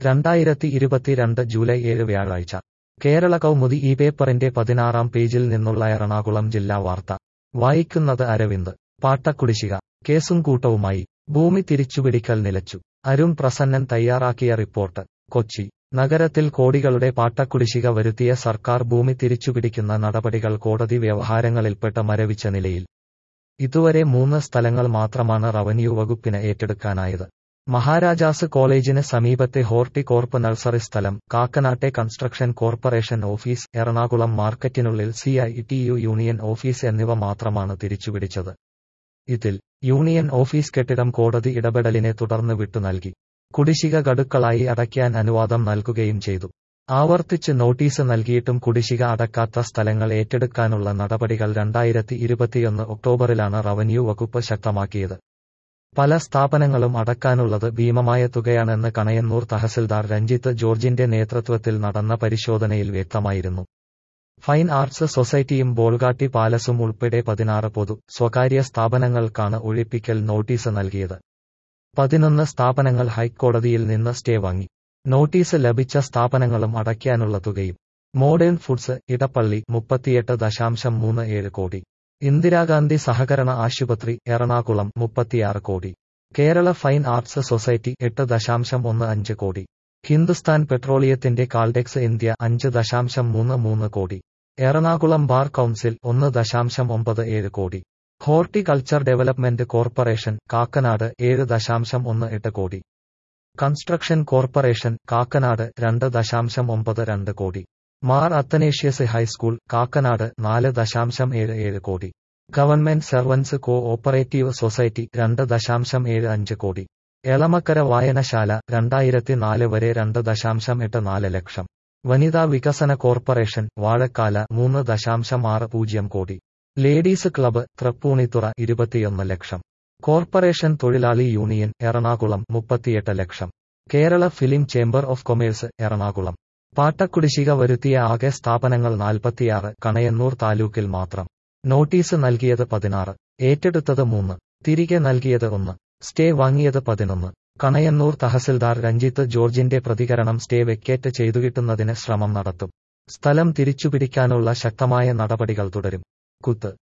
രണ്ടായിരത്തി ഇരുപത്തിരണ്ട് ജൂലൈ ഏഴ് വ്യാഴാഴ്ച കേരള കൗമുദി ഈ പേപ്പറിന്റെ പതിനാറാം പേജിൽ നിന്നുള്ള എറണാകുളം ജില്ലാ വാർത്ത വായിക്കുന്നത് അരവിന്ദ് പാട്ടക്കുടിശ്ശിക കേസും കൂട്ടവുമായി ഭൂമി തിരിച്ചുപിടിക്കൽ നിലച്ചു അരുൺ പ്രസന്നൻ തയ്യാറാക്കിയ റിപ്പോർട്ട് കൊച്ചി നഗരത്തിൽ കോടികളുടെ പാട്ടക്കുടിശ്ശിക വരുത്തിയ സർക്കാർ ഭൂമി തിരിച്ചുപിടിക്കുന്ന നടപടികൾ കോടതി വ്യവഹാരങ്ങളിൽപ്പെട്ട മരവിച്ച നിലയിൽ ഇതുവരെ മൂന്ന് സ്ഥലങ്ങൾ മാത്രമാണ് റവന്യൂ വകുപ്പിന് ഏറ്റെടുക്കാനായത് മഹാരാജാസ് കോളേജിന് സമീപത്തെ ഹോർട്ടികോർപ്പ് നഴ്സറി സ്ഥലം കാക്കനാട്ടെ കൺസ്ട്രക്ഷൻ കോർപ്പറേഷൻ ഓഫീസ് എറണാകുളം മാർക്കറ്റിനുള്ളിൽ C I T U union office എന്നിവ മാത്രമാണ് തിരിച്ചുപിടിച്ചത് ഇതിൽ യൂണിയൻ ഓഫീസ് കെട്ടിടം കോടതി ഇടപെടലിനെ തുടർന്ന് വിട്ടു നൽകി കുടിശ്ശിക ഗഡുക്കളായി അടയ്ക്കാൻ അനുവാദം നൽകുകയും ചെയ്തു ആവർത്തിച്ച് നോട്ടീസ് നൽകിയിട്ടും കുടിശ്ശിക അടക്കാത്ത സ്ഥലങ്ങൾ ഏറ്റെടുക്കാനുള്ള നടപടികൾ രണ്ടായിരത്തി ഇരുപത്തിയൊന്ന് ഒക്ടോബറിലാണ് റവന്യൂ വകുപ്പ് ശക്തമാക്കിയത് പല സ്ഥാപനങ്ങളും അടക്കാനുള്ളത് ഭീമമായ തുകയാണെന്ന് കണയന്നൂർ തഹസിൽദാർ രഞ്ജിത്ത് ജോർജിന്റെ നേതൃത്വത്തിൽ നടന്ന പരിശോധനയിൽ വ്യക്തമായിരുന്നു ഫൈൻ ആർട്സ് സൊസൈറ്റിയും ബോൾഗാട്ടി പാലസും ഉൾപ്പെടെ പതിനാറ് പൊതു സ്വകാര്യ സ്ഥാപനങ്ങൾക്കാണ് ഒഴിപ്പിക്കൽ നോട്ടീസ് നൽകിയത് പതിനൊന്ന് സ്ഥാപനങ്ങൾ ഹൈക്കോടതിയിൽ നിന്ന് സ്റ്റേ വാങ്ങി നോട്ടീസ് ലഭിച്ച സ്ഥാപനങ്ങളും അടയ്ക്കാനുള്ള തുകയും മോഡേൺ ഫുഡ്സ് ഇടപ്പള്ളി മുപ്പത്തിയെട്ട് ദശാംശം മൂന്ന് ഏഴ് കോടി ഇന്ദിരാഗാന്ധി സഹകരണ ആശുപത്രി എറണാകുളം മുപ്പത്തിയാറ് കോടി കേരള ഫൈൻ ആർട്സ് സൊസൈറ്റി എട്ട് ദശാംശം ഒന്ന് അഞ്ച് കോടി ഹിന്ദുസ്ഥാൻ പെട്രോളിയത്തിന്റെ കാൾഡെക്സ് ഇന്ത്യ അഞ്ച് ദശാംശം മൂന്ന് മൂന്ന് കോടി എറണാകുളം ബാർ കൗൺസിൽ ഒന്ന് ദശാംശം ഒമ്പത് ഏഴ് കോടി ഹോർട്ടികൾച്ചർ ഡെവലപ്മെന്റ് കോർപ്പറേഷൻ കാക്കനാട് ഏഴ് ദശാംശം ഒന്ന് എട്ട് കോടി കൺസ്ട്രക്ഷൻ കോർപ്പറേഷൻ കാക്കനാട് രണ്ട് ദശാംശം ഒമ്പത് രണ്ട് കോടി മാർ അത്തനേഷ്യസ് ഹൈസ്കൂൾ കാക്കനാട് നാല് ദശാംശം ഏഴ് ഏഴ് കോടി government servants cooperative society രണ്ട് ദശാംശം ഏഴ് അഞ്ച് കോടി എളമക്കര വായനശാല രണ്ടായിരത്തി നാല് വരെ രണ്ട് ദശാംശം എട്ട് നാല് ലക്ഷം വനിതാ വികസന കോർപ്പറേഷൻ വാഴക്കാല മൂന്ന് ദശാംശം ആറ് പൂജ്യം കോടി ലേഡീസ് ക്ലബ്ബ് തൃപ്പൂണിത്തുറ ഇരുപത്തിയൊന്ന് ലക്ഷം കോർപ്പറേഷൻ തൊഴിലാളി യൂണിയൻ എറണാകുളം മുപ്പത്തിയെട്ട് ലക്ഷം Kerala film chamber of commerce Ernakulam പാട്ടക്കുടിശ്ശിക വരുത്തിയ ആകെ സ്ഥാപനങ്ങൾ നാൽപ്പത്തിയാറ് കണയന്നൂർ താലൂക്കിൽ മാത്രം നോട്ടീസ് നൽകിയത് പതിനാറ് ഏറ്റെടുത്തത് മൂന്ന് തിരികെ നൽകിയത് ഒന്ന് സ്റ്റേ വാങ്ങിയത് പതിനൊന്ന് കണയന്നൂർ തഹസിൽദാർ രഞ്ജിത്ത് ജോർജിന്റെ പ്രതികരണം സ്റ്റേ വെക്കേറ്റ് ചെയ്തുകിട്ടുന്നതിന് ശ്രമം നടത്തും സ്ഥലം തിരിച്ചുപിടിക്കാനുള്ള ശക്തമായ നടപടികൾ തുടരും കുത്ത്